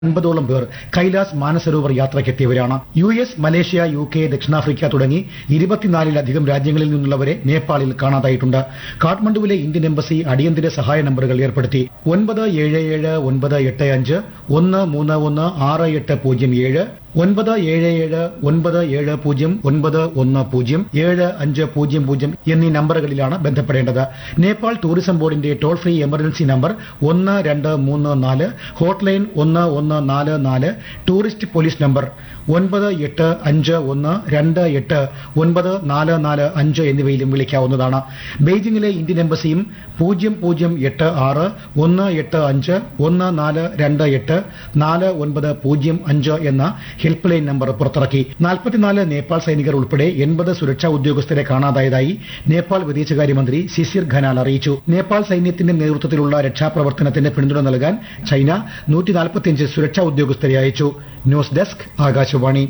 അൻപതോളം പേർ കൈലാസ് മാനസരോവർ യാത്രയ്ക്കെത്തിയവരാണ് U S Malaysia U K ദക്ഷിണാഫ്രിക്ക തുടങ്ങി ഇരുപത്തിനാലിലധികം രാജ്യങ്ങളിൽ നിന്നുള്ളവരെ നേപ്പാളിൽ കാണാതായിട്ടുണ്ട് കാഠ്മണ്ഡുവിലെ ഇന്ത്യൻ എംബസി അടിയന്തര സഹായ നമ്പറുകൾ ഏർപ്പെടുത്തി ഒൻപത് ഏഴ് ഏഴ് ഒൻപത് എട്ട് അഞ്ച് ഒന്ന് മൂന്ന് ഒന്ന് ആറ് എട്ട് പൂജ്യം ഏഴ് ഒൻപത് ഏഴ് ഏഴ് ഒൻപത് ഏഴ് പൂജ്യം ഒൻപത് ഒന്ന് പൂജ്യം ഏഴ് അഞ്ച് പൂജ്യം പൂജ്യം എന്നീ നമ്പറുകളിലാണ് ബന്ധപ്പെടേണ്ടത് നേപ്പാൾ ടൂറിസം ബോർഡിന്റെ ടോൾ ഫ്രീ എമർജൻസി നമ്പർ ഒന്ന് രണ്ട് മൂന്ന് നാല് ഹോട്ട്ലൈൻ ഒന്ന് ഒന്ന് നാല് നാല് ടൂറിസ്റ്റ് പോലീസ് നമ്പർ ഒൻപത് എട്ട് അഞ്ച് ഒന്ന് രണ്ട് എട്ട് ഒൻപത് നാല് നാല് അഞ്ച് എന്നിവയിലും വിളിക്കാവുന്നതാണ് ബെയ്ജിംഗിലെ ഇന്ത്യൻ എംബസിയും പൂജ്യം പൂജ്യം എട്ട് ആറ് ഒന്ന് എട്ട് അഞ്ച് ഒന്ന് നാല് രണ്ട് എട്ട് നാല് ഒൻപത് പൂജ്യം അഞ്ച് എന്ന ഹെൽപ്പ് ലൈൻ നമ്പർ പുറത്തിറക്കി നാൽപ്പത്തിനാല് നേപ്പാൾ സൈനികർ ഉൾപ്പെടെ എൺപത് സുരക്ഷാ ഉദ്യോഗസ്ഥരെ കാണാതായതായി നേപ്പാൾ വിദേശകാര്യമന്ത്രി സിസിർ ഖനാൽ അറിയിച്ചു നേപ്പാൾ സൈന്യത്തിന്റെ നേതൃത്വത്തിലുള്ള രക്ഷാപ്രവർത്തനത്തിന് പിന്തുണ നൽകാൻ ചൈന നൂറ്റി നാൽപ്പത്തിയഞ്ച് സുരക്ഷാ ഉദ്യോഗസ്ഥരെ അയച്ചു ന്യൂസ് ഡെസ്ക് ആകാശവാണി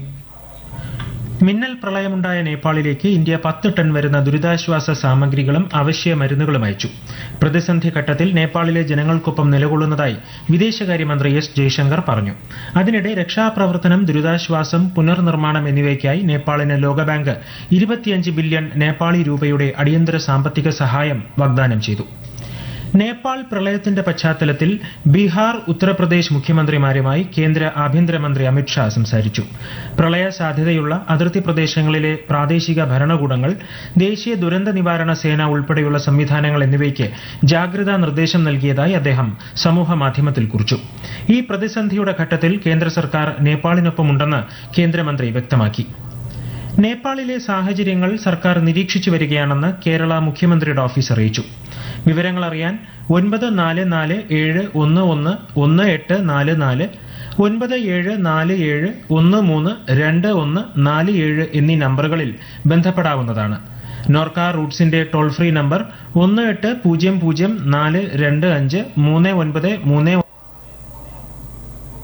മിന്നൽ പ്രളയമുണ്ടായ നേപ്പാളിലേക്ക് ഇന്ത്യ പത്ത് ടൺ വരുന്ന ദുരിതാശ്വാസ സാമഗ്രികളും അവശ്യ മരുന്നുകളും അയച്ചു പ്രതിസന്ധി ഘട്ടത്തിൽ നേപ്പാളിലെ ജനങ്ങൾക്കൊപ്പം നിലകൊള്ളുന്നതായി വിദേശകാര്യമന്ത്രി എസ് ജയശങ്കർ പറഞ്ഞു അതിനിടെ രക്ഷാപ്രവർത്തനം ദുരിതാശ്വാസം പുനർനിർമ്മാണം എന്നിവയ്ക്കായി നേപ്പാളിന് ലോകബാങ്ക് ഇരുപത്തിയഞ്ച് ബില്യൺ നേപ്പാളി രൂപയുടെ അടിയന്തര സാമ്പത്തിക സഹായം വാഗ്ദാനം ചെയ്തു നേപ്പാൾ പ്രളയത്തിന്റെ പശ്ചാത്തലത്തിൽ ബീഹാർ ഉത്തർപ്രദേശ് മുഖ്യമന്ത്രിമാരുമായി കേന്ദ്ര ആഭ്യന്തരമന്ത്രി അമിത്ഷാ സംസാരിച്ചു പ്രളയ സാധ്യതയുള്ള അതിർത്തി പ്രദേശങ്ങളിലെ പ്രാദേശിക ഭരണകൂടങ്ങൾ ദേശീയ ദുരന്ത നിവാരണ സേന ഉൾപ്പെടെയുള്ള സംവിധാനങ്ങൾ എന്നിവയ്ക്ക് ജാഗ്രതാ നിർദ്ദേശം നൽകിയതായി അദ്ദേഹം സമൂഹ മാധ്യമത്തിൽ കുറിച്ചു ഈ പ്രതിസന്ധിയുടെ ഘട്ടത്തിൽ കേന്ദ്ര സർക്കാർ നേപ്പാളിനൊപ്പമുണ്ടെന്ന് കേന്ദ്രമന്ത്രി വ്യക്തമാക്കി നേപ്പാളിലെ സാഹചര്യങ്ങൾ സർക്കാർ നിരീക്ഷിച്ചു വരികയാണെന്ന് കേരള മുഖ്യമന്ത്രിയുടെ ഓഫീസ് അറിയിച്ചു വിവരങ്ങൾ അറിയാൻ ഒൻപത് നാല് നാല് ഏഴ് ഒന്ന് ഒന്ന് ഒന്ന് എട്ട് നാല് നാല് ഒൻപത് ഏഴ് നാല് ഏഴ് ഒന്ന് മൂന്ന് രണ്ട് ഒന്ന് നാല് ഏഴ് എന്നീ നമ്പറുകളിൽ ബന്ധപ്പെടാവുന്നതാണ് നോർക്ക റൂട്ട്സിന്റെ ടോൾ ഫ്രീ നമ്പർ ഒന്ന് എട്ട് പൂജ്യം പൂജ്യം നാല് രണ്ട് അഞ്ച് മൂന്ന് ഒൻപത് മൂന്ന്